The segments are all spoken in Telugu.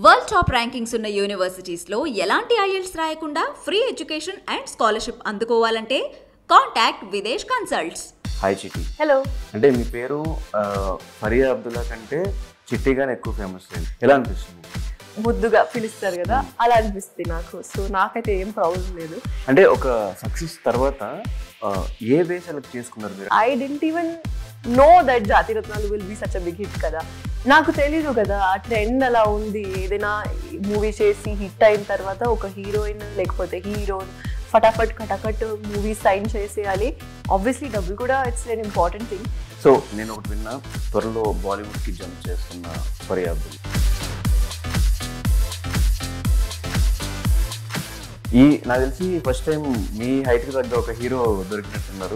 వరల్డ్ టాప్ ర్యాంకింగ్స్ ఉన్న యూనివర్సిటీస్లో ఎలాంటి ఐఎల్స్ రాయకుండా ఫ్రీ ఎడ్యుకేషన్ అండ్ స్కాలర్షిప్ అందుకోవాలంటే contact Videsh consults hi Chitti hello అంటే మీ పేరు ఆ, ఫరియా అబ్దుల్లా కంటే చిట్టిగానే ఎక్కువ ఫేమస్ అయింది ఎలా అనిపిస్తుంది ముద్దుగా పిలుస్తారు కదా అలా అనిపిస్తుంది నాకు సో నాకైతే ఏం ప్రాబ్లం లేదు అంటే ఒక సక్సెస్ తర్వాత ఆ, ఏ వే సెలెక్ట్ చేసుకున్నారు మీరు I didn't even know that Jathi Ratnalu will be such a big hit కదా నాకు తెలీదు కదా ఆ ట్రెండ్ అలా ఉంది ఏదైనా మూవీ చేసి హిట్ అయిన తర్వాత ఒక హీరోయిన్ లేకపోతే హీరోయిన్ ఫటాఫట్ కటకట్ మూవీ సైన్ చేసేయాలి ఆబ్వియస్లీ డబ్బులు కూడా it's very important thing so నేను ఒకటి విన్నా త్వరలో బాలీవుడ్కి జంప్ చేస్తున్న ఫరియా అబ్దుల్ ఈ నాకు తెలిసి ఫస్ట్ టైం మీ హైట్కి తగ్గ ఒక హీరో దొరికినట్టున్నారు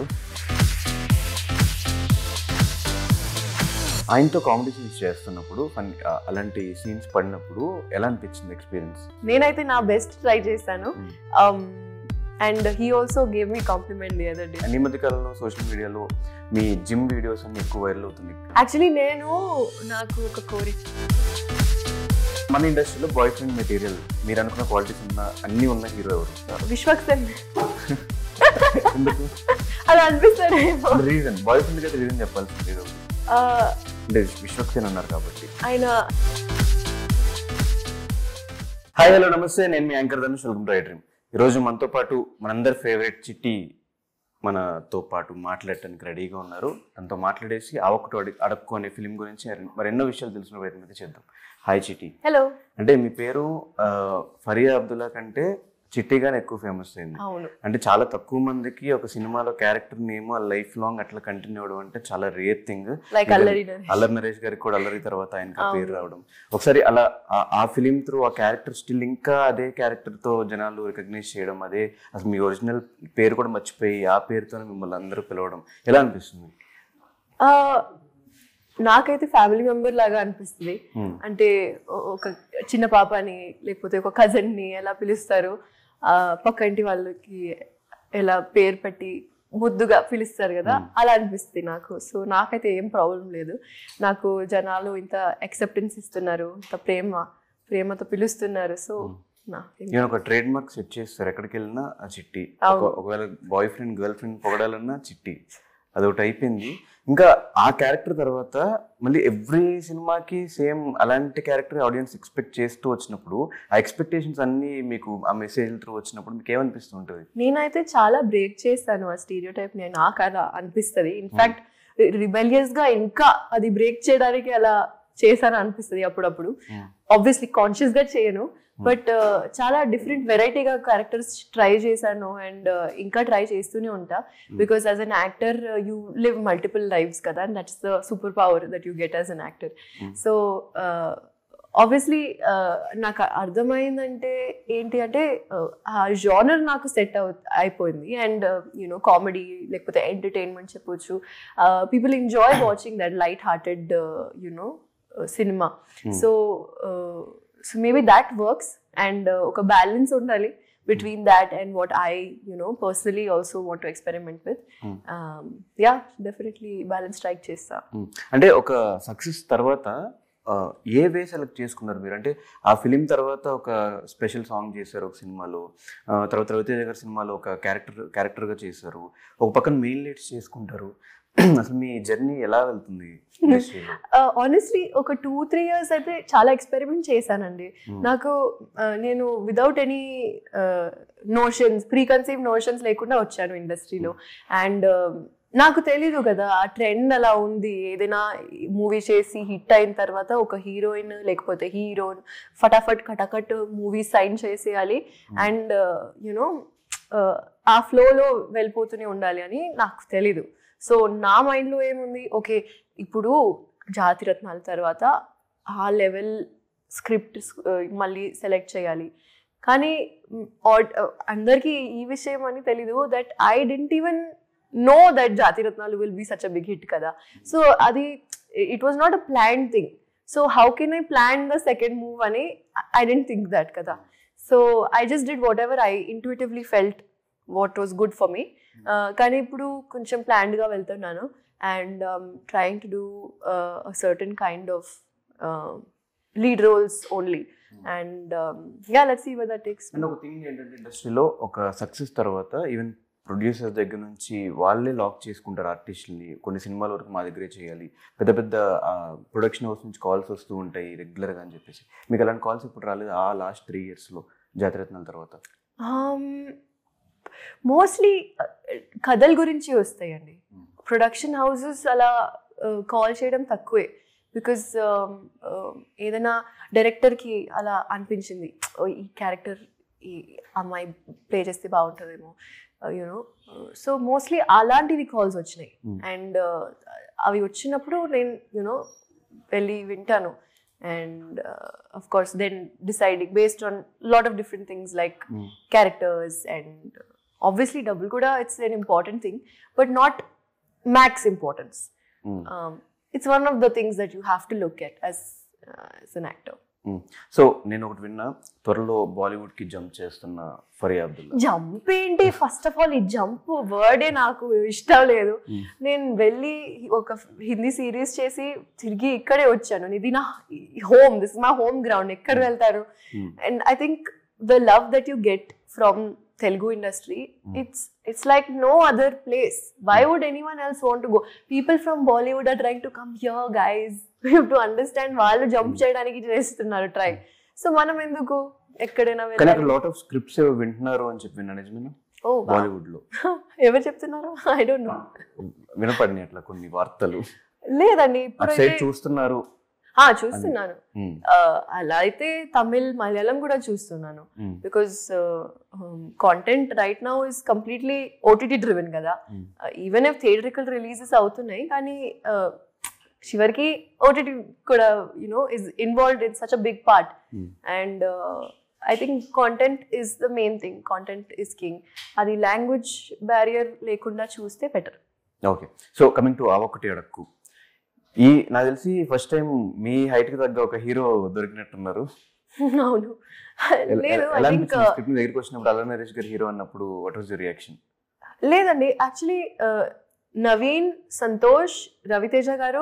ఆయనతో కాంపిటీషన్స్ చేస్తున్నప్పుడు ఫన్ అలాంటి సీన్స్ పడినప్పుడు ఎలా అనిపించింది ఎక్స్పీరియన్స్ నేనైతే నా బెస్ట్ ట్రై చేశాను and he also gave me compliment the other day and ఈ మధ్య కాలంలో సోషల్ మీడియాలో మీ జిమ్ వీడియోస్ అన్ని ఎక్కువ వైరల్ అవుతుంది యాక్చువల్లీ నేను నాకు ఒక కోరిక మన ఇండస్ట్రీలో బాయ్ ఫ్రెండ్ మెటీరియల్ మీరు అనుకున్న క్వాలిటీస్ ఉన్న అన్ని ఉన్న హీరో ఎవరు విశ్వక్సేన్ ఎందుకు అలా అనిపిస్తాడేమో రీజన్ బాయ్ ఫ్రెండ్ అయితే రీజన్ చెప్పాల్సింది ఏదో ఒకటి. ఆ, అంటే విశ్వక్సేన్ అన్నారు కాబట్టి ఆయన హాయ్ హలో నమస్తే నేను మీ anchor Dhanush welcome to dream ఈరోజు మనతో పాటు మనందరి ఫేవరెట్ చిట్టి మనతో పాటు మాట్లాడటానికి రెడీగా ఉన్నారు తనతో మాట్లాడేసి ఆ ఒక్కటి అడి అడుక్కోనే ఫిలిం గురించి మరి ఎన్నో విషయాలు తెలిసిన ప్రయత్నం అయితే చేద్దాం హాయ్ చిట్టి హలో అంటే మీ పేరు ఆ, ఫరియా అబ్దుల్లా కంటే చిట్టిగానే ఎక్కువ ఫేమస్ అయింది అవును అంటే చాలా తక్కువ మందికి ఒక సినిమాలో క్యారెక్టర్ నేమ్ లైఫ్ లాంగ్ అట్లా కంటిన్యూ అవడం అంటే చాలా రేర్ థింగ్ లైక్ అల్లరి నరేష్. అల్లరి నరేష్ గారికి కూడా అల్లరి తర్వాత ఆయనకి ఆ పేరు అవును. రావడం ఒకసారి అలా ఆ- ఆ ఫిలిం త్రూ ఆ క్యారెక్టర్ స్టిల్ ఇంకా అదే క్యారెక్టర్ తో జనాలు రికగ్నైజ్ చేయడం అదే అసలు మీ ఒరిజినల్ పేరు కూడా మర్చిపోయి ఆ పేరుతోనే మిమ్మల్ని అందరూ పిలవడం ఎలా అనిపిస్తుంది ఆ, నాకైతే ఫ్యామిలీ మెంబర్ లాగా అనిపిస్తుంది Hmm. అంటే ఓ- ఒక చిన్న పాపని లేకపోతే ఒక cousin ని ఎలా పిలుస్తారు ఆ, పక్కంటి వాళ్ళకి ఎలా పేరు పెట్టి ముద్దుగా పిలుస్తారు కదా అలా అనిపిస్తుంది నాకు సో నాకైతే ఏం ప్రాబ్లం లేదు నాకు జనాలు ఇంత అక్సెప్టెన్స్ ఇస్తున్నారు ఇంత ప్రేమ ప్రేమతో పిలుస్తున్నారు సో నా నేను ఒక ట్రేడ్ మార్క్ సెట్ చేస్తారు ఎక్కడికి వెళ్ళినా ఆ చిట్టి అవును. ఒక- ఒకవేళ బాయ్ ఫ్రెండ్ గర్ల్ ఫ్రెండ్ పొగడాలన్నా చిట్టి అదొకటి అయిపోయింది ఇంకా ఆ క్యారెక్టర్ తర్వాత మళ్ళీ ఎవ్రీ సినిమాకి సేమ్ అలాంటి క్యారెక్టర్ ఆడియన్స్ ఎక్స్పెక్ట్ చేస్తూ వచ్చినప్పుడు ఆ ఎక్స్పెక్టేషన్స్ అన్ని మీకు ఆ మెసేజ్ త్రూ వచ్చినప్పుడు మీకు ఏమనిపిస్తుంటుంది నేనైతే చాలా బ్రేక్ చేస్తాను ఆ స్టీరియో టైప్ నేను నాకు అలా అనిపిస్తుంది ఇన్ఫాక్ట్ రిబెలియస్ గా ఇంకా అది బ్రేక్ చేయడానికి అలా చేశాను అనిపిస్తుంది అప్పుడప్పుడు ఆబ్వియస్లీ కాన్షియస్ గా చేయను బట్ చాలా డిఫరెంట్ వెరైటీగా క్యారెక్టర్స్ ట్రై చేశాను అండ్ ఇంకా ట్రై చేస్తూనే ఉంటా because as an actor you live multiple lives కదా and that's the super power that you get as an actor so obviously నాకు అర్థమైందంటే ఏంటి అంటే uh, ఆ జానర్ నాకు సెట్ అవు అయిపోయింది అండ్ యూనో కామెడీ లేకపోతే ఎంటర్టైన్మెంట్ చెప్పొచ్చు people enjoy watching that light hearted you know cinema so so maybe that works and ఒక బ్యాలెన్స్ ఉండాలి between that and what I you know personally also want to experiment with yeah definitely balance strike చేస్తా ఉమ్. అంటే ఒక సక్సెస్ తర్వాత ఆ, ఏ వే సెలెక్ట్ చేసుకున్నారు మీరు అంటే ఆ ఫిలిం తర్వాత ఒక స్పెషల్ సాంగ్ చేశారు ఒక సినిమాలో ఆ, తర్వాత రవితేజ గారి సినిమాలో ఒక క్యారెక్టర్ క్యారెక్టర్గా చేశారు ఒక పక్కన మెయిన్ లీడ్స్ చేసుకుంటారు అసలు మీ జర్నీ ఎలా వెళ్తుంది ఇండస్ట్రీలో ఆనెస్ట్లీ ఒక టూ త్రీ ఇయర్స్ అయితే చాలా ఎక్స్పెరిమెంట్ చేశానండి Hmm. నాకు uh, నేను without any notions preconceive notions లేకుండా వచ్చాను ఇండస్ట్రీలో అండ్ నాకు తెలీదు కదా ఆ ట్రెండ్ అలా ఉంది ఏదైనా మూవీ చేసి హిట్ అయిన తర్వాత ఒక హీరోయిన్ లేకపోతే హీరోయిన్ ఫటాఫట్ కటకట్ మూవీ సైన్ చేసేయాలి అండ్ యునో ఆ ఫ్లోలో వెళ్ళిపోతూనే ఉండాలి అని నాకు తెలీదు సో నా మైండ్లో ఏముంది ఓకే ఇప్పుడు జాతిరత్నాల తర్వాత ఆ లెవెల్ స్క్రిప్ట్ మళ్ళీ సెలెక్ట్ చేయాలి కానీ మ్, ఆడ్- అందరికీ ఈ విషయం అని తెలీదు that I didn't even know that Jathi Ratnalu will be such a big hit కదా సో అది it was not a plan thing so how can I plan the second move అని ఐ డెంట్ థింక్ దట్ కదా so I just did whatever I intuitively felt what was good for me కానీ ఇప్పుడు కొంచెం ప్లాన్డ్గా వెళ్తున్నాను and trying to do certain kind of lead roles only and yeah let's see where that takes and ఒక థింగ్ ఏంటంటే ఇండస్ట్రీలో ఒక సక్సెస్ తర్వాత ఈవెన్ ప్రొడ్యూసర్స్ దగ్గర నుంచి వాళ్ళే లాక్ చేసుకుంటారు ఆర్టిస్టుల్ని కొన్ని సినిమాల వరకు మా దగ్గరే చేయాలి పెద్ద పెద్ద ప్రొడక్షన్ హౌస్ నుంచి కాల్స్ వస్తూ ఉంటాయి రెగ్యులర్గా అని చెప్పేసి మీకు అలాంటి కాల్స్ ఇప్పుడు రాలేదు ఆ లాస్ట్ త్రీ ఇయర్స్లో జాతరత్నాల తర్వాత మోస్ట్లీ కథల గురించి వస్తాయండి Hmm. ప్రొడక్షన్ హౌసెస్ అలా కాల్ చేయడం తక్కువే బికాజ్ ఏదైనా డైరెక్టర్కి అలా అనిపించింది "ఓ, ఈ క్యారెక్టర్ ఈ అమ్మాయి ప్లే చేస్తే బాగుంటుందేమో యూనో సో మోస్ట్లీ అలాంటివి కాల్స్ వచ్చినాయి Hmm. అండ్ అవి వచ్చినప్పుడు నేను యూనో వెళ్ళి వింటాను and of course then deciding based on lot of different things like characters and obviously double kuda it's an important thing but not max importance um, it's one of the things that you have to look at as uh, as an actor so నేను ఒకటి విన్నా త్వరలో బాలీవుడ్కి జంప్ చేస్తున్న ఫరియా అబ్దుల్లా జంప్ ఏంటి ఫస్ట్ ఆఫ్ ఆల్ ఈ జంప్ వర్డే నాకు ఇష్టం లేదు Hmm. నేను వెళ్ళి ఒక హిందీ సిరీస్ చేసి తిరిగి ఇక్కడే వచ్చాను ఇది నా హోమ్ దిస్ మా హోమ్ గ్రౌండ్ ఎక్కడ వెళ్తారు Hmm. And I think the love that you get from Telugu industry it's it's like no other place why would anyone else want to go people from Bollywood are trying to come here guys you too understand వాళ్ళు జంప్ చేయడానికి చేస్తున్నారు ట్రై సో మనం ఎందుకు ఎక్కడైనా కానీ అక్కడ వెళ్ళాలి లాట్ ఆఫ్ స్క్రిప్ట్స్ వింటున్నారు అని చెప్పి విన్నా నిజమేనా ఓ బాలీవుడ్లో ఎవరు చెప్తున్నారు ఐ డోంట్ నో వినపడినాయి అట్లా కొన్ని వార్తలు లేదండి అటు ఇప్పుడు సైడ్ చూస్తున్నారు ఆ, చూస్తున్నాను ఉమ్, ఆ, అలా అయితే తమిళ్ మలయాళం కూడా చూస్తున్నాను um, because content right now is completely OTT driven కదా Hmm. Even if theatrical releases అవుతున్నాయి కానీ uh, చివరికి ఓటీటీ కూడా you know is involved in such a big part Hmm. And I think content is the main thing content is king అది లాంగ్వేజ్ బ్యారియర్ లేకుండా చూస్తే better okay so coming to ఆ ఒక్కటి అడక్కు ఈ నాకు తెలిసి ఫస్ట్ టైం మీ హైట్ కి తగ్గ ఒక హీరో దొరికినట్టున్నారు అవును ఎల- లేదు ఐ ఎలా థింక్ అనిపించింది స్క్రిప్ట్ మీ దగ్గరికి వచ్చినప్పుడు అలా నరేష్ గారు హీరో అన్నప్పుడు వాట్ వాజ్ యువర్ రియాక్షన్ లేదండి యాక్చువల్లీ నవీన్ సంతోష్ రవితేజ గారు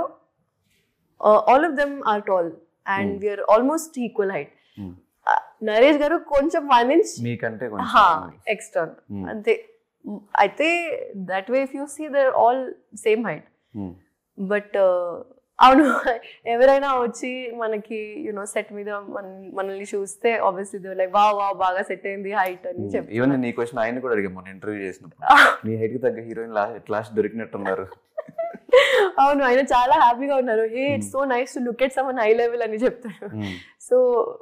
all of them are tall and Hmm. We are almost equal height Naresh గారు కొంచెం వన్ ఇంచ్ మీకంటే కొంచెం ఎక్స్ట్రా Hmm. అంతే Mm, అయితే that way if you see they're all same height um, but అవును ఎవరైనా వచ్చి మనకి యూనో సెట్ మీద మన మనల్ని చూస్తే ఆబ్వియస్లీ లైక్ వా వా బాగా సెట్ అయింది హైట్ అని ఉమ్. చెప్పి ఈవెన్ నేను ఈ క్వశ్చన్ ఆయన కూడా అడిగాను మొన్న ఇంటర్వ్యూ చేసినప్పుడు మీ హైట్ కి తగ్గ హీరోయిన్ లాస్ట్ లాస్ట్ దొరికినట్టున్నారు అవును ఆయన చాలా హ్యాపీగా ఉన్నారు hey it's so nice to look at some high level అని చెప్తారు um, so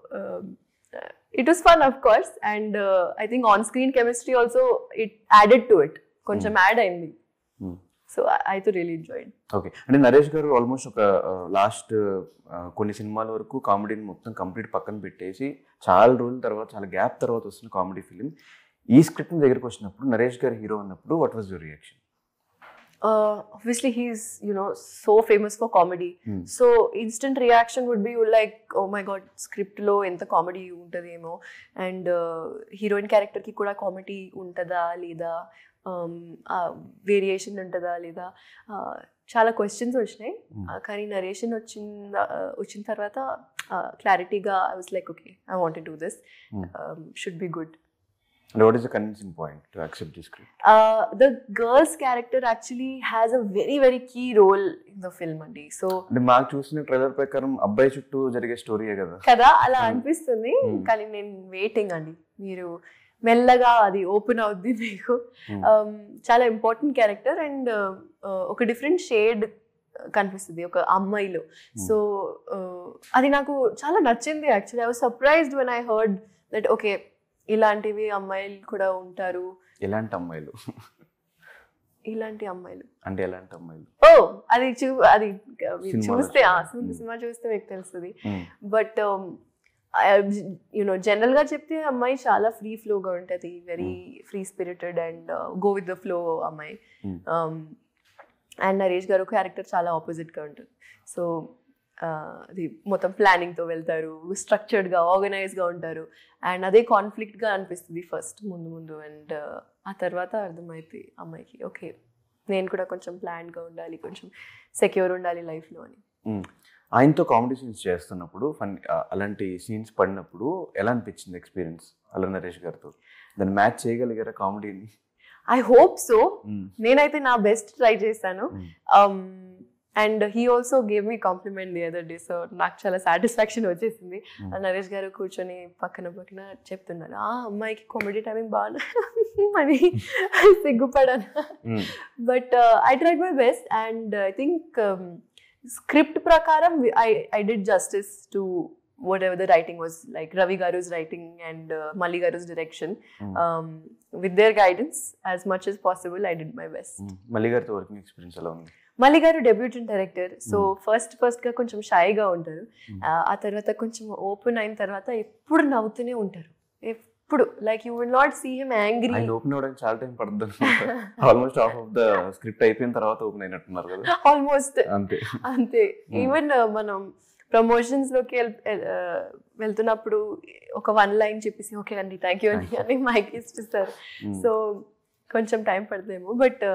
it was fun of course and I think on screen chemistry also it added to it కొంచెం యాడ్ అయింది um. So I too really enjoyed okay అంటే నరేష్ గారు ఆల్మోస్ట్ ఒక లాస్ట్ కొన్ని సినిమాల వరకు కామెడీని మొత్తం కంప్లీట్ పక్కన పెట్టేసి చాలా రోజుల తర్వాత చాలా గ్యాప్ తర్వాత వస్తున్న కామెడీ ఫిలిం ఈ స్క్రిప్ట్ దగ్గరికి వచ్చినప్పుడు నరేష్ గారు హీరో అన్నప్పుడు what was your reaction obviously he's you know so famous for comedy so instant reaction would be like oh my god స్క్రిప్ట్లో ఎంత కామెడీ ఉంటుందేమో అండ్ హీరోయిన్ క్యారెక్టర్కి కూడా కామెడీ ఉంటుందా లేదా వేరియేషన్ ఉంటుందా లేదా uh, చాలా క్వశ్చన్స్ వచ్చినాయి Hmm. Uh, కానీ నరేషన్ వచ్చిన uh, వచ్చిన తర్వాత క్లారిటీగా I was like okay I want do this Hmm. Should be good and what is the convincing point to accept the script uh, the girl's character actually has a very very key role in the film అండి సో అంటే మాకు చూసిన ట్రైలర్ ప్రకారం అబ్బాయి చుట్టూ జరిగే స్టోరీయే కదా కదా అలా Hmm. అనిపిస్తుంది Hmm. కానీ నేను వెయిటింగ్ అండి మీరు మెల్లగా అది ఓపెన్ అవుద్ది మీకు Hmm. Um, చాలా ఇంపార్టెంట్ క్యారెక్టర్ అండ్ ఒక డిఫరెంట్ షేడ్ కనిపిస్తుంది ఒక అమ్మాయిలో సో అది నాకు చాలా నచ్చింది actually I was surprised when I heard that okay ఇలాంటివి అమ్మాయిలు కూడా ఉంటారు ఎలాంటి అమ్మాయిలు ఇలాంటి అమ్మాయిలు అంటే ఎలాంటి అమ్మాయిలు ఓ అది చూ అది మీరు సినిమాలో చూస్తే ఆ చూడండి. సినిమా- సినిమా చూస్తే మీకు తెలుస్తుంది ఉమ్, బట్ యునో జనరల్ గా చెప్తే అమ్మాయి చాలా ఫ్రీ ఫ్లోగా ఉంటుంది very free spirited and go with the flow అమ్మాయి Hmm. అండ్ నరేష్ గారు క్యారెక్టర్ చాలా ఆపోజిట్ గా ఉంటుంది సో అది మొత్తం ప్లానింగ్ తో వెళ్తారు స్ట్రక్చర్డ్ గా ఆర్గనైజ్ గా ఉంటారు అండ్ అదే కాన్ఫ్లిక్ట్ గా అనిపిస్తుంది ఫస్ట్ ముందు ముందు అండ్ ఆ తర్వాత అర్థమైతే అమ్మాయికి ఓకే నేను కూడా కొంచెం ప్లాన్ గా ఉండాలి కొంచెం సెక్యూర్ ఉండాలి లైఫ్ లో అని ఉమ్. ఆయనతో కామెడీ సీన్స్ చేస్తున్నప్పుడు ఫన్ అలాంటి సీన్స్ పడినప్పుడు ఎలా అనిపించింది ఎక్స్పీరియన్స్ అల్ల నరేష్ గారితో దాన్ని మ్యాచ్ చేయగలిగారా కామెడీని ఐ హోప్ సో నేనైతే నా బెస్ట్ ట్రై చేశాను Mm. And he also gave me compliment the other day so నాకు చాలా సాటిస్ఫాక్షన్ వచ్చేసింది Mm. నరేష్ గారు కూర్చొని పక్కన పక్కన చెప్తున్నారు ఆ అమ్మాయికి కామెడీ టైమింగ్ బాగా అని సిగ్గుపడాను but I tried my best and I think script ప్రకారం I I did justice to whatever the writing was like Ravi గారుస్ రైటింగ్ అండ్ మల్లి గారుస్ direction with their guidance as much as possible I did my best Malli గారితో వర్కింగ్ ఎక్స్పీరియన్స్ ఎలా ఉంది మల్లి గారు debutante director so first first గా కొంచెం షైగా ఉంటారు Mm. ఆ, ఆ తర్వాత కొంచెం ఓపెన్ అయిన తర్వాత ఎప్పుడు నవ్వుతూనే ఉంటారు ఎప్పుడు like you will not see him angry ఆయన ఓపెన్ అవ్వడానికి చాలా టైం పడుతుంది almost half of the script అయిపోయిన తర్వాత ఓపెన్ అయినట్టున్నారు కదా ఆల్మోస్ట్ అంతే అంతే ఈవెన్ మనం ప్రమోషన్స్ లోకి వెళ్- ఆ, వెళ్తున్నప్పుడు ఒక వన్ లైన్ చెప్పేసి ఓకే అండి థ్యాంక్ యూ అండి అని మైక్ ఇస్తారు Mm. సో కొంచెం టైం పడతాము బట్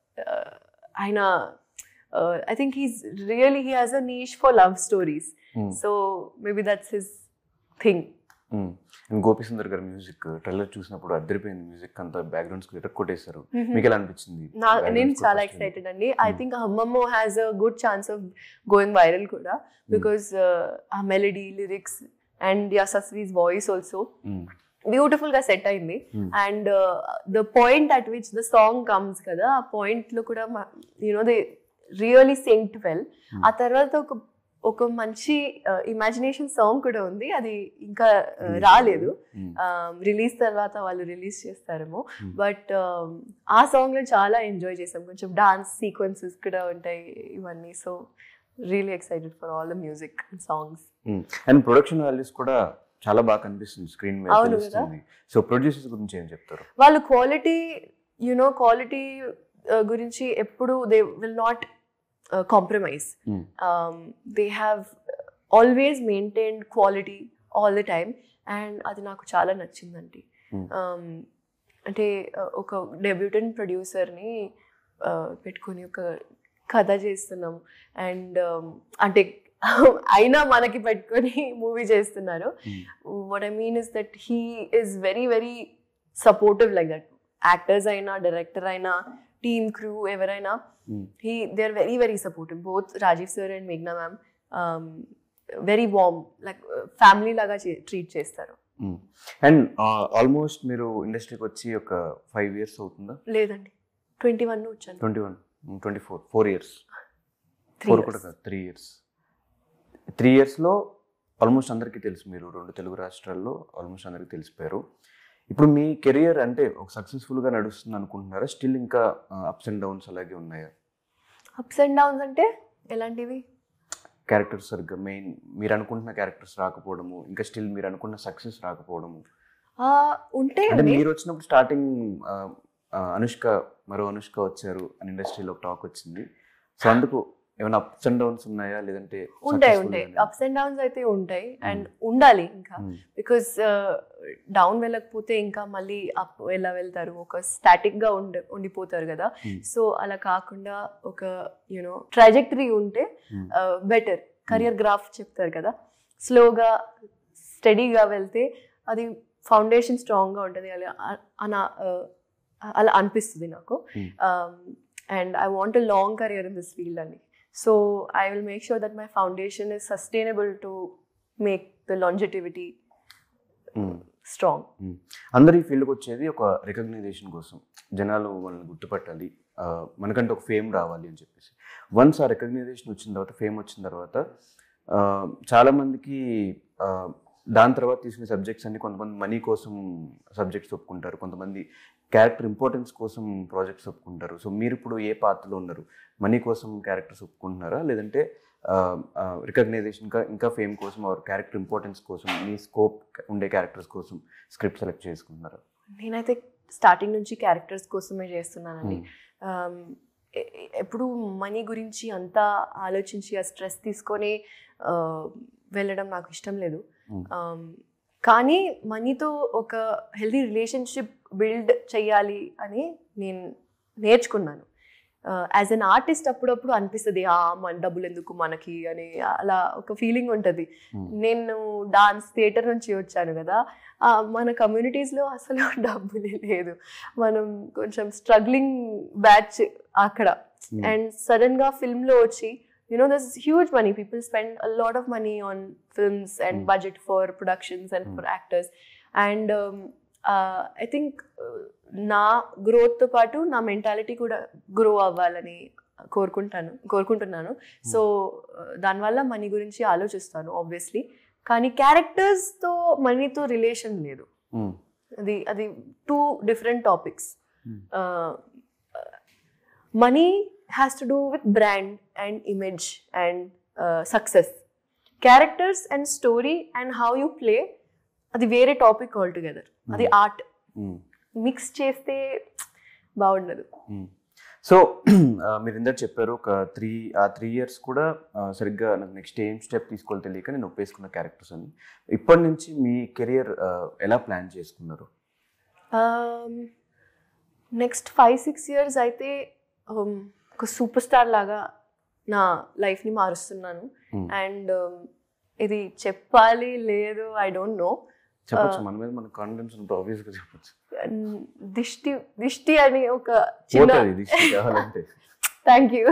ఆయన I think he's really he has a niche for love stories Mm. So maybe that's his thing Mm. And Gopi Sundar గారి మ్యూజిక్ ట్రైలర్ చూసినప్పుడు అద్దరిపోయింది మ్యూజిక్ అంతా బ్యాక్గ్రౌండ్ స్కోర్ కొట్టేశారు మీకు ఎలా అనిపించింది నా Background నేను score చాలా first ఎక్సైటెడ్ అండి I think Ammamma has a good chance of going viral కూడా బికాస్ ఆ melody lyrics and Yashaswi's voice also Mm. Beautiful గా సెట్ అయింది Hmm. And the point at which the song comes కదా ఆ పాయింట్ లో కూడా you know they really synced well Hmm. ఆ తర్వాత ఒక ఒక మంచి ఇమాజినేషన్ సాంగ్ కూడా ఉంది అది ఇంకా uh, Hmm. రాలేదు Mm. రిలీజ్ తర్వాత వాళ్ళు రిలీజ్ చేస్తారేమో Hmm. బట్ ఆ సాంగ్ లో చాలా ఎంజాయ్ చేసాం కొంచెం డాన్స్ సీక్వెన్సెస్ కూడా ఉంటాయి ఇవన్నీ so really excited for all the music songs and production values కూడా చాలా బాగా కనిపిస్తుంది స్క్రీన్ మీద అవును కదా? తెలుస్తుంది సో ప్రొడ్యూసర్స్ గురించి ఏం చెప్తారు వాళ్ళు క్వాలిటీ యునో క్వాలిటీ గురించి ఎప్పుడు they will not compromise Mm. They have always maintained quality all the time and అది నాకు చాలా నచ్చిందండి Mm. Um, అంటే uh, ఒక డెబ్యూటెంట్ ప్రొడ్యూసర్ని పెట్టుకొని ఒక కథ చేస్తున్నాం అండ్ అంటే అయినా మనకి పెట్టుకొని మూవీ చేస్తున్నారు Mm. what I mean is that he is very, very supportive like that. Actors అయినా డైరెక్టర్ అయినా టీమ్ క్రూ ఎవరైనా Mm. he they are very very supportive both Rajeev sir and మేఘ్నా ma'am very warm like family లాగా ట్రీట్ చేస్తారు అండ్ ఆల్మోస్ట్ మీరు ఇండస్ట్రీకి వచ్చి ఒక ఫైవ్ ఇయర్స్ అవుతుందా లేదండి ట్వంటీ వన్ వచ్చాను twenty one twenty four four years three four కూడా కాదు త్రీ ఇయర్స్ త్రీ ఇయర్స్లో ఆల్మోస్ట్ అందరికీ తెలుసు మీరు రెండు తెలుగు రాష్ట్రాల్లో ఆల్మోస్ట్ అందరికీ తెలిసిపోయారు ఇప్పుడు మీ కెరియర్ అంటే ఒక సక్సెస్ఫుల్గా నడుస్తుంది అనుకుంటున్నారా స్టిల్ ఇంకా అప్స్ అండ్ డౌన్స్ అలాగే ఉన్నాయా అప్స్ అండ్ డౌన్స్ అంటే ఎలాంటివి క్యారెక్టర్స్ సరిగ్గా మెయిన్ మీరు అనుకుంటున్న క్యారెక్టర్స్ రాకపోవడము ఇంకా స్టిల్ మీరు అనుకున్న సక్సెస్ రాకపోవడము ఆ, ఉంటే అంటే అండి మీరు వచ్చినప్పుడు స్టార్టింగ్ అనుష్క మరో అనుష్క వచ్చారు అని ఇండస్ట్రీలో టాక్ వచ్చింది సో అందుకు ఏమైనా అప్స్ అండ్ డౌన్స్ ఉన్నాయా లేదంటే ఉంటాయి successful ఉంటాయి గానే? అప్స్ అండ్ డౌన్స్ అయితే ఉంటాయి అండ్ ఉండాలి ఇంకా Hmm. బికాస్ డౌన్ వెళ్ళకపోతే ఇంకా మళ్ళీ అప్ ఎలా వెళ్తారు ఒక స్టాటిక్ గా ఉండి ఉండిపోతారు కదా Hmm. సో అలా కాకుండా ఒక యూనో ట్రాజెక్టరీ ఉంటే Hmm. బెటర్ కెరియర్ గ్రాఫ్ చెప్తారు కదా స్లోగా స్టడీగా వెళ్తే అది ఫౌండేషన్ స్ట్రాంగ్గా ఉంటుంది అలా అలా uh, అలా అనిపిస్తుంది నాకు Hmm. And I want a long career in this field అండి so I will make sure that my foundation is sustainable to make the longevity Hmm. Strong అందరు ఈ ఫీల్డ్కి వచ్చేది ఒక రికగ్నైజేషన్ కోసం జనాలు మనల్ని గుర్తుపట్టాలి ఆ, మనకంటే ఒక ఫేమ్ రావాలి అని చెప్పేసి వన్స్ ఆ రికగ్నైజేషన్ వచ్చిన తర్వాత ఫేమ్ వచ్చిన తర్వాత ఆ, చాలామందికి ఆ, దాని తర్వాత తీసుకునే సబ్జెక్ట్స్ అన్ని కొంతమంది మనీ కోసం సబ్జెక్ట్స్ ఒప్పుకుంటారు కొంతమంది క్యారెక్టర్ ఇంపార్టెన్స్ కోసం ప్రాజెక్ట్స్ ఒప్పుకుంటారు సో మీరు ఇప్పుడు ఏ పాత్రలో ఉన్నారు మనీ కోసం క్యారెక్టర్స్ ఒప్పుకుంటున్నారా లేదంటే రికగ్నైజేషన్ ఇంకా ఇంకా ఫేమ్ కోసం ఆర్ క్యారెక్టర్ ఇంపార్టెన్స్ కోసం మీ స్కోప్ ఉండే క్యారెక్టర్స్ కోసం స్క్రిప్ట్ సెలెక్ట్ చేసుకుంటున్నారా నేనైతే స్టార్టింగ్ నుంచి క్యారెక్టర్స్ కోసమే చేస్తున్నానండి Um, ఎ- ఎ- ఎప్పుడు మనీ గురించి అంతా ఆలోచించి ఆ స్ట్రెస్ తీసుకొని uh, వెళ్ళడం నాకు ఇష్టం లేదు Hmm. Um, కానీ మనీతో ఒక హెల్దీ రిలేషన్షిప్ బిల్డ్ చెయ్యాలి అని నేను నేర్చుకున్నాను యాజ్ అన్ ఆర్టిస్ట్ అప్పుడప్పుడు అనిపిస్తుంది ఆ మన డబ్బులు ఎందుకు మనకి అని అలా ఒక ఫీలింగ్ ఉంటుంది Hmm. నేను డాన్స్ థియేటర్ నుంచి వచ్చాను కదా ఆ, మన కమ్యూనిటీస్లో అసలు డబ్బులే లేదు మనం కొంచెం స్ట్రగ్లింగ్ బ్యాచ్ అక్కడ Hmm. అండ్ సడన్ గా ఫిల్మ్ లో వచ్చి you know there's huge money people spend a lot of money on films and Mm. budget for productions and Mm. for actors and um, uh, i think uh, నా growth తో పాటు నా మెంటాలిటీ కూడా గ్రో అవ్వాలని కోరుకుంటాను కోరుకుంటున్నాను సో దానివల్ల మనీ గురించి ఆలోచిస్తాను ఆబ్వియస్లీ కానీ క్యారెక్టర్స్తో మనీతో రిలేషన్ లేదు ఉమ్, అది అది two different topics Hmm. Money has to do with brand and image and success characters and story and how you play అది వేరే టాపిక్ ఆల్ టుగెదర్ అది ఆర్ట్ ఉమ్, మిక్స్ చేస్తే బాగుండదు ఉమ్. సో ఆ, మీరు ఇందాక చెప్పారు ఒక త్రీ ఆ త్రీ ఇయర్స్ కూడా ఆ, సరిగ్గా నాకు నెక్స్ట్ ఏం స్టెప్ తీసుకోవాలి తెలియక నేను ఒప్పేసుకున్న క్యారెక్టర్స్ అని ఇప్పటి నుంచి మీ కెరియర్ ఎలా ప్లాన్ చేసుకున్నారు నెక్స్ట్ ఫైవ్ సిక్స్ ఇయర్స్ అయితే um, ఒక సూపర్ స్టార్ లాగా నా లైఫ్ని మారుస్తున్నాను Hmm. అండ్ ఇది చెప్పాలి లేదు ఐ డోంట్ నో చెప్పొచ్చు మన మీద మన కాన్ఫిడెన్స్ ఉంటుంది ఆబ్వియస్గా చెప్పొచ్చు దిష్టి దిష్టి అని ఒక చిన్న పోతుంది ఇది కావాలంటే thank you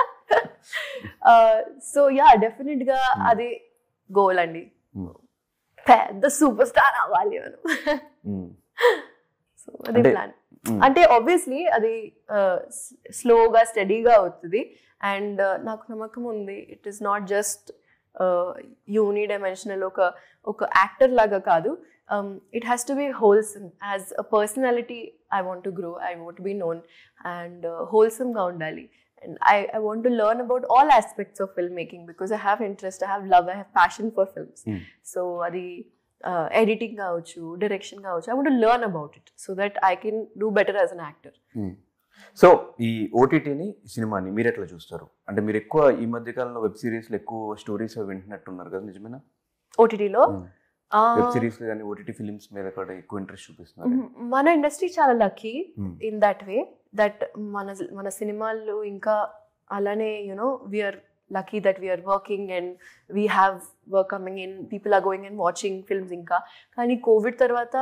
so yeah definite గా Hmm. అది గోల్ అండి Hmm. పెద్ద సూపర్ స్టార్ అవ్వాలి మనం ఉమ్, సో అదే అంటే- ప్లాన్ ఉమ్, అంటే ఆబ్వియస్లీ అది స్లోగా స్టడీగా అవుతుంది అండ్ నాకు నమ్మకం ఉంది it is not just unidimensional ఒక ఒక యాక్టర్ లాగా కాదు it has to be wholesome as a personality I want to grow I want be known and హోల్సమ్గా ఉండాలి and I I want to learn about all aspects of film making because I have interest I have love I have passion for films Hmm. So అది ఎడిటింగ్ కావచ్చు డైరెక్షన్ కావచ్చు I want learn about it so that I can do better as an actor um. So ఈ ఓటీటీని సినిమాని మీరు ఎట్లా చూస్తారు అంటే మీరు ఎక్కువ ఈ మధ్య కాలంలో వెబ్ సిరీస్లో ఎక్కువ స్టోరీస్ వింటున్నట్టున్నారు కదా నిజమేనా ఓటీటీలో వెబ్ సిరీస్ కానీ ఓటీటీ ఫిలిమ్స్ మీద కూడా ఎక్కువ ఇంట్రెస్ట్ చూపిస్తున్నారు మన ఇండస్ట్రీ చాలా lucky um, in that way that మన మన సినిమాలు ఇంకా అలానే you know we are lucky that we are working and we have work coming in people are going and watching films ఇంకా కానీ కోవిడ్ తర్వాత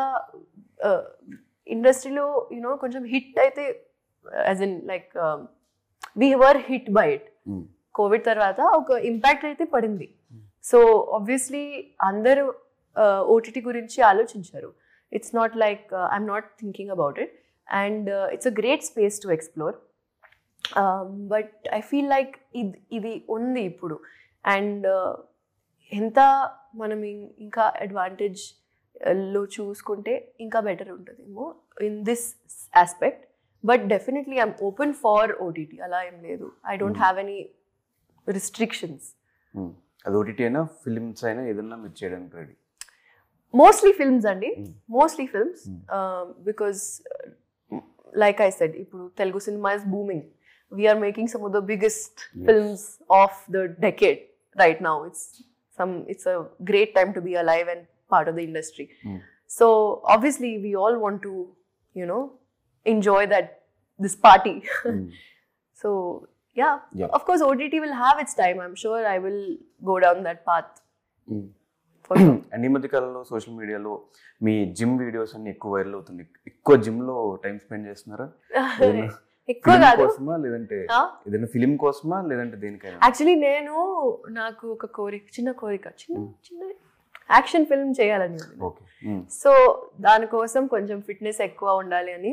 ఇండస్ట్రీలో యూనో కొంచెం హిట్ అయితే as in like we were hit by it um, Covid తర్వాత ఒక ఇంపాక్ట్ అయితే పడింది సో ఆబ్వియస్లీ అందరూ ఓటీటీ గురించి ఆలోచించారు it's not like I'm not thinking about it and it's a great space to explore but I feel like ఇది ఇది ఉంది ఇప్పుడు అండ్ ఎంత మనం ఇం- ఇంకా అడ్వాంటేజ్ లో చూసుకుంటే ఇంకా బెటర్ ఉంటుందేమో in this aspect but definitely I'm open for OTT అలా ఏం లేదు I don't have any restrictions um. అది ఓటీటీ అయినా ఫిలిమ్స్ అయినా ఏదన్నా మీరు చేయడానికి రెడీ మోస్ట్లీ ఫిల్మ్స్ అండి Mm. Mostly films Mm. Because like I said ఇప్పుడు తెలుగు సినిమా is booming we are making some of the biggest Yes. Films of the decade right now it's some it's a great time to be a live and part of the industry Mm. So obviously we all want to you know enjoy that this party um, so yeah, Yeah. of course ott will have its time i'm sure i will go down that path um. for sure and ఈ మధ్య కాలంలో సోషల్ మీడియాలో మీ జిమ్ వీడియోస్ అన్ని ఎక్కువ వైరల్ అవుతుంది ఎక్కువ జిమ్ లో టైం స్పెండ్ చేస్తున్నారా ఏదైనా ఎక్కువ ఫిలిం కాదు కోసమా లేదంటే ఆ? ఏదైనా ఫిలిం కోసమా లేదంటే దేనికైనా యాక్చువల్లీ నేను నాకు ఒక కోరిక చిన్న కోరిక చిన్న Mm. చిన్న యాక్షన్ ఫిల్మ్ చేయాలని ఉంది ఓకే సో దానికోసం కొంచెం ఫిట్నెస్ ఎక్కువ ఉండాలి అని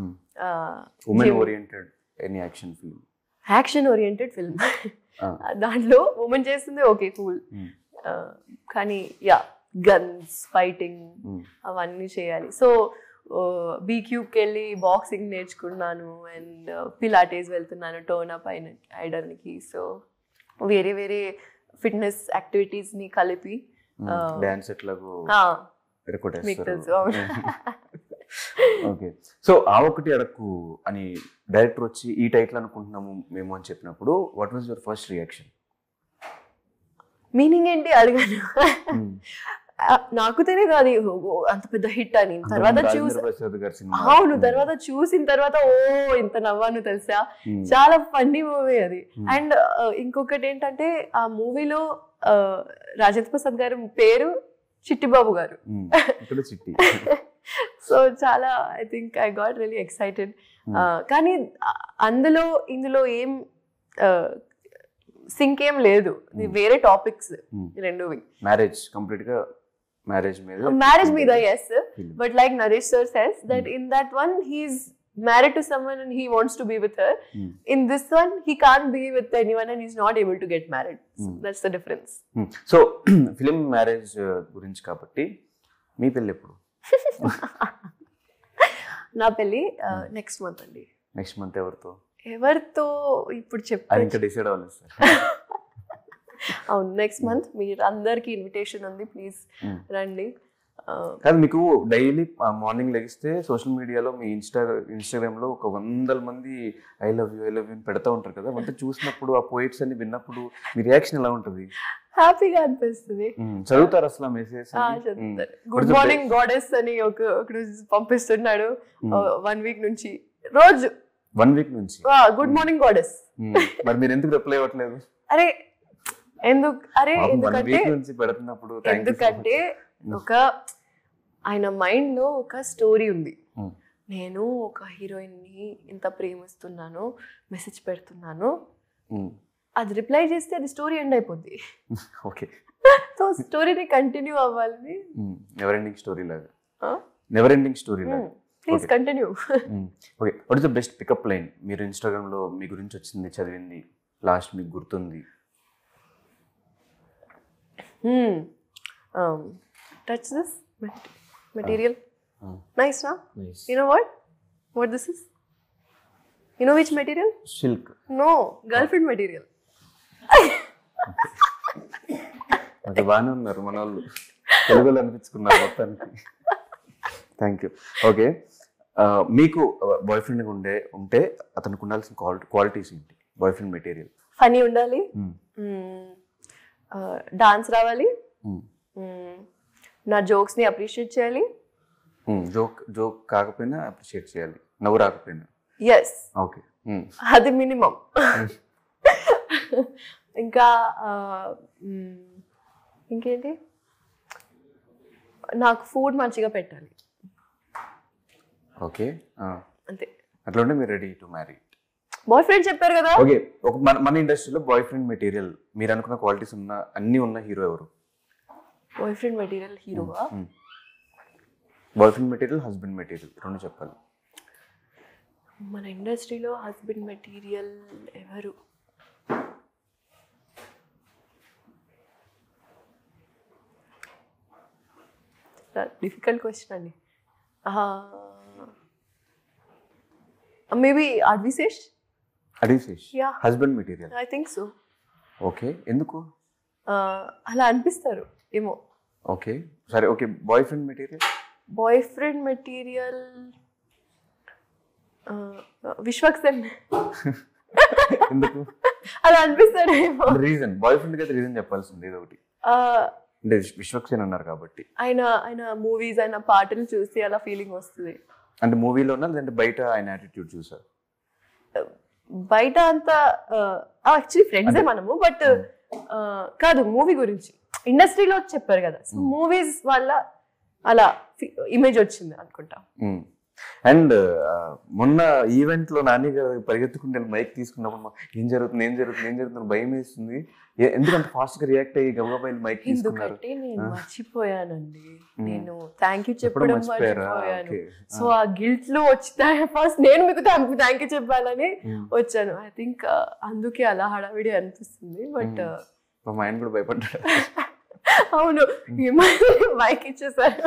women oriented any action film action oriented film దాంట్లో ఉమెన్ చేస్తుంది ఓకే కూల్ కానీ యా గన్స్ ఫైటింగ్ అవన్నీ చేయాలి సో బీక్యూబ్కి వెళ్ళి బాక్సింగ్ నేర్చుకున్నాను అండ్ పిలాటేస్ వెళ్తున్నాను టోన్ అప్ అయిన అయ్యడానికి సో వేరే వేరే ఫిట్నెస్ యాక్టివిటీస్ని కలిపి డాన్స్ ఎట్లాగో ఆ, రికార్డ్ మీకు తెలుసు అవును. ఓకే సో ఆ ఒకటి అడక్కు అని డైరెక్టర్ వచ్చి ఈ టైటిల్ అనుకుంటున్నాము మేము అని చెప్పినప్పుడు what was your first reaction meaning ఏంటి అడిగాను ఆ, నాకు తెలియదు అది ఓ, అంత పెద్ద హిట్ అని తర్వాత రాజేంద్ర చూసి ప్రసాద్ గారి సినిమా అవును తర్వాత చూసిన తర్వాత ఓ ఇంత నవ్వాను తెలుసా ఉమ్, చాలా ఫన్నీ మూవీ అది Hmm. అండ్ ఇంకొకటి ఏంటంటే ఆ మూవీలో రాజేంద్ర ప్రసాద్ గారి పేరు చిట్టిబాబు గారు ఉమ్, ఇక్కడ చిట్టి సో చాలా I think I got really excited Hmm. కానీ ఆ, అందులో ఇందులో ఏం సింక్ ఏం లేదు ఇది Hmm. వేరే టాపిక్స్ Hmm. రెండు మ్యారేజ్ కంప్లీట్ గా మ్యారేజ్ మీద మ్యారేజ్ మీద yes Film. But like Naresh sir says that in that one he's married to someone and he wants to be with her Hmm. in this one he can't be with anyone and he's not able to get married so Hmm. that's the difference so film marriage గురించి కాబట్టి మీ పెళ్ళి ఎప్పుడు నా పెళ్ళి నెక్స్ట్ మంత్ అండి నెక్స్ట్ మంత్ ఎవరితో ఎవరితో ఇప్పుడు అది చెప్పాను ఇంకా డిసైడ్ అవ్వలేదు సార్ అవును నెక్స్ట్ మంత్ మీరు అందరికి ఇన్విటేషన్ ఉంది ప్లీజ్ Hmm. రండి Uh, కాదు మీకు డైలీ మార్నింగ్ లెగిస్తే సోషల్ మీడియాలో మీ ఇన్స్టా ఇన్స్టాగ్రామ్ లో ఒక వందల మంది I love you I love you అని పెడతా ఉంటారు కదా అంటే చూసినప్పుడు ఆ పోయిట్స్ అన్ని విన్నప్పుడు మీ రియాక్షన్ ఎలా ఉంటుంది హ్యాపీగా అనిపిస్తుంది ఉమ్, చదువుతారు అసలు ఆ మెసేజ్ ఆ, చదువుతారు గుడ్ మార్నింగ్ గాడెస్ అని ఒక ఒకడు పంపిస్తున్నాడు వన్ వీక్ నుంచి రోజు వన్ వీక్ నుంచి గుడ్ మార్నింగ్ గాడెస్ ఉమ్, మరి మీరు ఎందుకు రిప్లై ఇవ్వట్లేదు అరే ఎందుకు అరే వన్ ఎందుకంటే వీక్ నుంచి పెడుతున్నప్పుడు thank you so ఎందుకంటే much. ఒక ఆయన మైండ్ లో ఒక స్టోరీ ఉంది ఉమ్, నేను ఒక హీరోయిన్ ని ఇంత ప్రేమిస్తున్నాను మెసేజ్ పెడుతున్నాను ఉమ్, అది రిప్లై చేస్తే అది స్టోరీ ఎండ్ అయిపోద్ది ఓకే సో స్టోరీని కంటిన్యూ అవ్వాలని నెవర్ ఎండింగ్ స్టోరీ లాగా Huh? నెవర్ ఎండింగ్ స్టోరీ లాగా please Okay. Continue okay what is the best pickup line మీరు ఇన్స్టాగ్రామ్ లో మీ గురించి వచ్చింది చదివింది లాస్ట్ మీకు గుర్తుంది touch this material Ah. Nice నా you know what what this is you know which material silk no girl friend material అది బాగానే ఉన్నారు మన వాళ్ళు తెలుగులో అనిపించుకున్నారు మొత్తానికి థ్యాంక్ యూ ఓకే మీకు బాయ్ ఫ్రెండ్ ఉండే ఉంటే అతనికి ఉండాల్సిన క్వాలిటీ క్వాలిటీస్ ఏంటి బాయ్ ఫ్రెండ్ మెటీరియల్ ఫనీ ఉండాలి డాన్స్ రావాలి Mm, నా జోక్స్ని అప్రిషియేట్ చేయాలి జోక్ జోక్ కాకపోయినా అప్రిషియేట్ చేయాలి నవ్వు రాకపోయినా ఎస్ ఓకే అది మినిమం ఇంకా ఆ, మ్, ఇంకేంటి నాకు ఫుడ్ మంచిగా పెట్టాలి ఓకే అంతే అట్లా ఉంటే మీరు ready to marry boy friend చెప్పారు కదా ఓకే ఒక మన మన ఇండస్ట్రీలో బాయ్ ఫ్రెండ్ మెటీరియల్ మీరు అనుకున్న క్వాలిటీస్ ఉన్న అన్ని ఉన్న హీరో ఎవరు బాయ్ ఫ్రెండ్ మెటీరియల్ హీరోవా boy friend material husband material రెండు చెప్పాలి మన ఇండస్ట్రీలో హస్బెండ్ మెటీరియల్ ఎవరు డిఫికల్ట్ క్వశ్చన్ అండి maybe Adivi Sesh Adivi Sesh Yeah. Husband material I think so okay ఎందుకు అలా అనిపిస్తారు ఏమో ఓకే సరే okay boy friend material boy friend material Vishwak Sen ఎందుకు అలా అనిపిస్తాడు ఏమో రీజన్ బాయ్ ఫ్రెండ్ అయితే రీజన్ చెప్పాల్సింది ఏదో ఒకటి ఆ, అంటే విశ్వక్సేన్ అన్నారు కాబట్టి ఆయన ఆయన మూవీస్ ఆయన పాటలు చూసి అలా ఫీలింగ్ వస్తుంది అంటే మూవీలోనా లేదంటే బయట ఆయన యాటిట్యూడ్ చూసారు బయట అంతా యాక్చువల్లీ ఫ్రెండ్సే మనము బట్ కాదు మూవీ గురించి ఇండస్ట్రీలో చెప్పారు కదా సో మూవీస్ వల్ల అలా ఇమేజ్ వచ్చింది అనుకుంటా అండ్ మొన్న ఈవెంట్ లో నాని గారు పరిగెత్తుకుంటే మైక్ తీసుకున్నప్పుడు మా- ఏం జరుగుతుంది ఏం జరుగుతుంది ఏం జరుగుతుంది భయం వేస్తుంది ఏ- ఎందుకు అంత ఫాస్ట్ గా రియాక్ట్ అయ్యి గబగబా మైక్ తీసుకున్నారు ఎందుకంటే నేను ఆ. మర్చిపోయానండి Hmm. నేను థ్యాంక్ యూ ఎప్పుడు చెప్పడం మర్చిపోయారా మర్చిపోయాను ఓకే సో ఆ గిల్ట్ లో వచ్చి ఫస్ట్ నేను మీకు థ్యాంక్ యూ చెప్పాలని వచ్చాను ఐ థింక్ అందుకే అలా హడావిడి అనిపిస్తుంది బట్ మా ఆయన కూడా భయపడ్డాడు అవును మైక్ ఇచ్చేసారు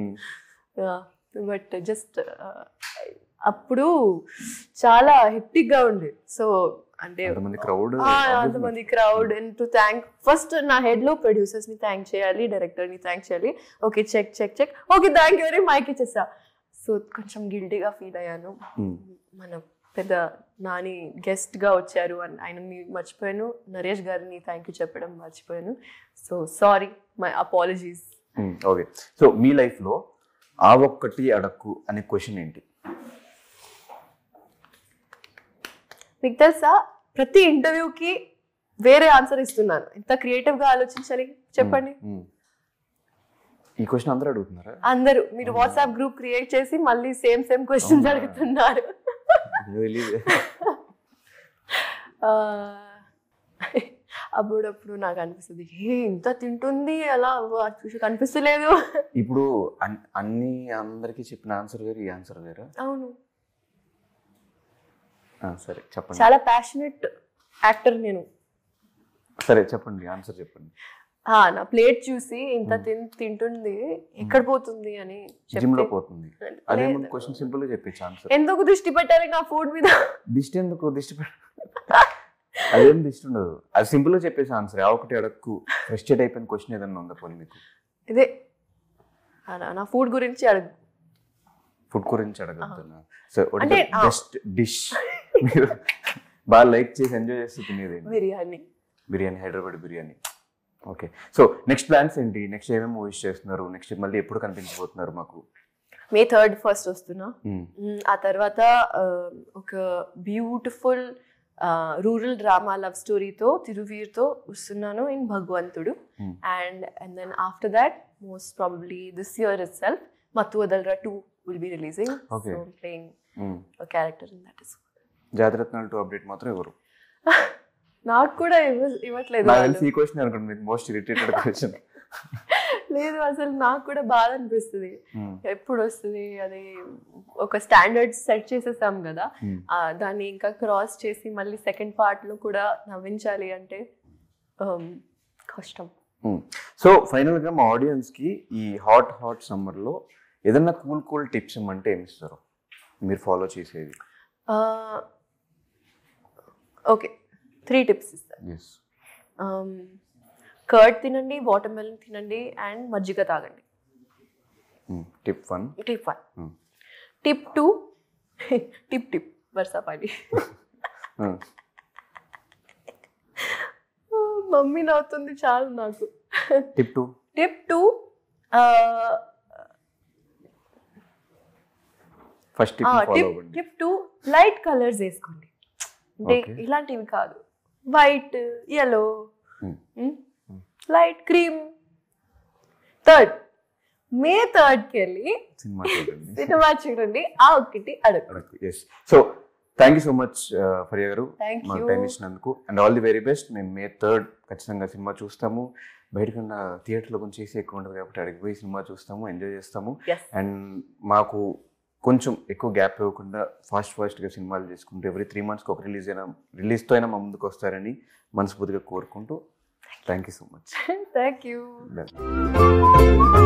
బట్ జస్ట్ అప్పుడు చాలా హెక్టిక్ గా ఉంది సో అంటే అంతమంది క్రౌడ్ ఆ, అంతమంది crowd and to thank first నా హెడ్ లో ప్రొడ్యూసర్స్ ని థ్యాంక్ చేయాలి డైరెక్టర్ ని థ్యాంక్ చేయాలి okay check check check okay thank you very mic ఇచ్చేసా సో కొంచెం గిల్టీగా ఫీల్ అయ్యాను మన పెద్ద నాని గెస్ట్ గా వచ్చారు అని ఆయనని మర్చిపోయాను నరేష్ గారిని థ్యాంక్ యూ చెప్పడం మర్చిపోయాను so sorry my apologies okay so మీ లైఫ్లో ఆ ఒక్కటి అడక్కు అనే క్వశ్చన్ ఏంటి మీకు తెలుసా ప్రతి ఇంటర్వ్యూకి వేరే ఆన్సర్ ఇస్తున్నాను ఎంత క్రియేటివ్ గా ఆలోచించాలి చెప్పండి మ్మ్. ఈ క్వశ్చన్ అందరూ అడుగుతున్నారా అందరూ మీరు వాట్సాప్ గ్రూప్ క్రియేట్ చేసి మళ్ళీ సేమ్ సేమ్ క్వశ్చన్స్ అవునా? అడుగుతున్నారు నాకు తెలీదు. ఆ, అప్పుడప్పుడు నాకు అనిపిస్తుంది ఏ ఇంత తింటుంది అలా వా- చూసి కనిపిస్తలేదు ఇప్పుడు అన్- అన్ని అందరికీ చెప్పిన ఆన్సర్ వేరు ఈ ఆన్సర్ వేరా అవును ఆ, సరే చెప్పండి చాలా ప్యాషనెట్ యాక్టర్ నేను సరే చెప్పండి ఆన్సర్ చెప్పండి ఆ, నా ప్లేట్ చూసి ఇంత తిన్ తింటుంది ఎక్కడ పోతుంది అని జిమ్ లో చెప్తే పోతుంది అదే లేదు. క్వశ్చన్ సింపుల్ గా చెప్పచ్చు ఆన్సర్ ఎందుకు దృష్టి పెట్టాలి నా ఫుడ్ మీద దిష్టి ఎందుకు దిష్టి పెట్ట అదేం దిష్టి ఉండదు అది సింపుల్ గా చెప్పేసి ఆన్సర్ ఆ ఒకటి అడక్కు ఫ్రస్ట్రేట్ అయిపోయిన క్వశ్చన్ ఏదన్నా ఉందా పోనీ మీకు ఇదే ఆ, నా- నా ఫుడ్ గురించి అడుగు ఫుడ్ గురించి అడగద్దు సో అంటే, ఆ. బెస్ట్ డిష్ మీరు బాగా లైక్ చేసి ఎంజాయ్ చేస్తూ తినేది biryani biryani Hyderabad biryani okay so next plans ఏంటి నెక్స్ట్ ఏమేమి మూవీస్ చేస్తున్నారు నెక్స్ట్ మళ్ళీ ఎప్పుడు కనిపించబోతున్నారు మాకు మే థర్డ్ ఫస్ట్ వస్తున్నా మ్మ్. మ్, ఆ తర్వాత ఆ, ఒక బ్యూటిఫుల్ రూరల్ డ్రామా లవ్ స్టోరీతో తిరువీర్తో వస్తున్నాను in Bhagavanthudu Hmm. And and then after that most probably this year itself Mathu Vadalara two will be releasing Okay. So playing hmm. Character in that is Jathiratnalu two update మాత్రం ఎవరు నాకు కూడా ఇవ్వ- ఇవ్వట్లేదు నాకు వాళ్ళు. తెలిసి ఈ క్వశ్చన్ అనుకోండి మీకు మోస్ట్ ఇరిటేటెడ్ క్వశ్చన్ లేదు అసలు నాకు కూడా బాధ అనిపిస్తుంది ఎప్పుడు వస్తుంది అది ఒక స్టాండర్డ్ సెట్ చేసేసాం కదా ఆ, దాన్ని ఇంకా క్రాస్ చేసి మళ్ళీ సెకండ్ పార్ట్ లో కూడా నవ్వించాలి అంటే um, కష్టం సో ఫైనల్ గా మా ఆడియన్స్ కి ఈ హాట్ హాట్ సమ్మర్ లో ఏదన్నా కూల్ కూల్ టిప్స్ ఇమ్మంటే ఏమి ఇస్తారు మీరు ఫాలో చేసేది ఓకే త్రీ టిప్స్ ఇస్తాను ఎస్ కర్డ్ తినండి వాటర్ మెలన్ తినండి అండ్ మజ్జిగ తాగండి tip one tip one tip two tip tip వర్షాపాలి మమ్మీ నవ్వుతుంది చాలు నాకు tip two tip two first tip follow tip అవ్వండి టిప్ టూ లైట్ కలర్స్ వేసుకోండి అంటే Okay. ఇలాంటివి కాదు white yellow Hmm. Light cream third May థర్డ్కి వెళ్ళి సినిమా చూడండి సినిమా చూడండి ఆ ఒక్కటి అడుగు yes so thank you so much Faria garu Thank మాకు you. టైం ఇచ్చినందుకు and all the very best మేము మే థర్డ్ ఖచ్చితంగా సినిమా చూస్తాము బయటకన్నా థియేటర్లో కొంచెం చేసి ఎక్కువ ఉంటుంది కాబట్టి అడిగి పోయి సినిమా చూస్తాము ఎంజాయ్ చేస్తాము ఎస్ అండ్ మాకు కొంచెం ఎక్కువ గ్యాప్ ఇవ్వకుండా ఫాస్ట్ ఫాస్ట్గా సినిమాలు చేసుకుంటూ ఎవ్రీ త్రీ మంత్స్కి ఒక రిలీజ్ అయినా రిలీజ్తో అయినా మా ముందుకు వస్తారని మనస్ఫూర్తిగా కోరుకుంటూ thank you so much thank you Done.